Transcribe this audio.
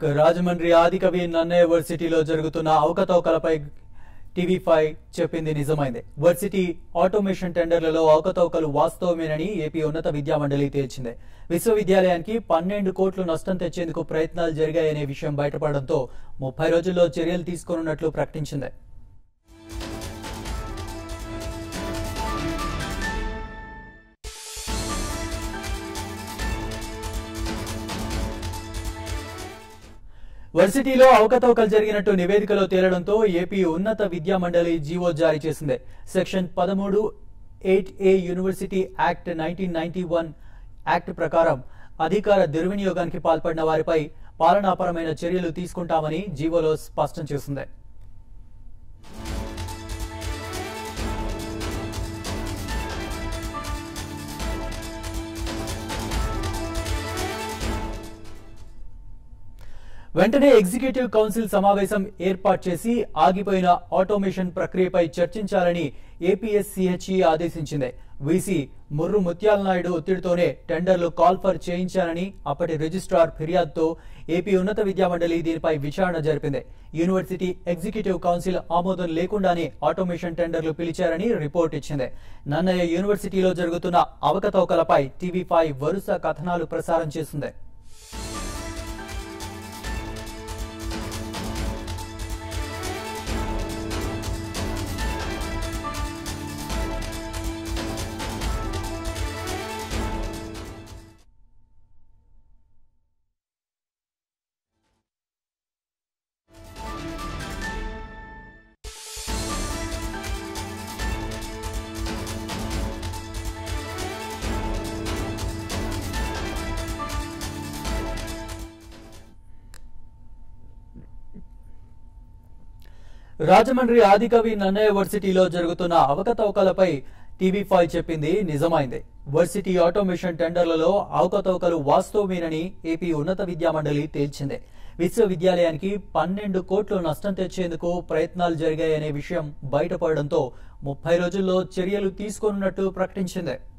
ఇక రాజమండ్రి ఆదికవి నన్నయ్య వర్సిటీలో జరుగుతున్న అవకతవకలపై TV five చెప్పింది నిజమైంది వర్సిటీ ఆటోమేషన్ టెండర్లలో అవకతవకలు వాస్తవమేనని ఏపీ ఉన్నత విద్యా మండలి తేల్చింది విశ్వవిద్యాలయానికి పన్నెండు కోట్లు నష్టం తెచ్చేందుకు ప్రయత్నాలు జరిగాయనే విషయం బయటపడడంతో ముప్పై రోజుల్లో చర్యలు తీసుకోనున్నట్లు ప్రకటించింది వర్సిటీలో అవకతవకలు జరిగినట్టు నివేదికలో తేలడంతో ఏపీ ఉన్నత విద్యా మండలి జీవో జారీ చేసింది సెక్షన్ పదమూడు eight A university act nineteen ninety one act ప్రకారం అధికార దుర్వినియోగానికి పాల్పడిన వారిపై పాలనాపరమైన చర్యలు తీసుకుంటామని జీవోలో స్పష్టం చేసింది వెంటనే ఎగ్జిక్యూటివ్ కౌన్సిల్ సమావేశం ఏర్పాటు చేసి ఆగిపోయిన ఆటోమేషన్ ప్రక్రియపై చర్చించాలని ఏపీఎస్సీహెచ్ఈ ఆదేశించింది వీసీ ముర్రు ముత్యాల నాయుడు ఒత్తిడితోనే టెండర్లు కాల్ఫర్ చేయించారని అప్పటి రిజిస్ట్రార్ ఫిర్యాదుతో ఏపీ ఉన్నత విద్యామండలి దీనిపై విచారణ జరిపింది యూనివర్సిటీ ఎగ్జిక్యూటివ్ కౌన్సిల్ ఆమోదం లేకుండానే ఆటోమేషన్ టెండర్లు పిలిచారని రిపోర్ట్ ఇచ్చింది నన్నయ్య యూనివర్సిటీలో జరుగుతున్న అవకతవకలపై టీవీ ఫైవ్ వరుస కథనాలు ప్రసారం చేసింది రాజమండ్రి ఆదికవి నన్నయ్య వర్సిటీలో జరుగుతున్న అవకతవకలపై టీవీ ఫైవ్ చెప్పింది నిజమైంది వర్సిటీ ఆటోమేషన్ టెండర్లలో అవకతవకలు వాస్తవమేనని ఏపీ ఉన్నత విద్యా మండలి తేల్చింది విశ్వవిద్యాలయానికి పన్నెండు కోట్లు నష్టం తెచ్చేందుకు ప్రయత్నాలు జరిగాయనే విషయం బయటపడడంతో ముప్పై రోజుల్లో చర్యలు తీసుకోనున్నట్టు ప్రకటించింది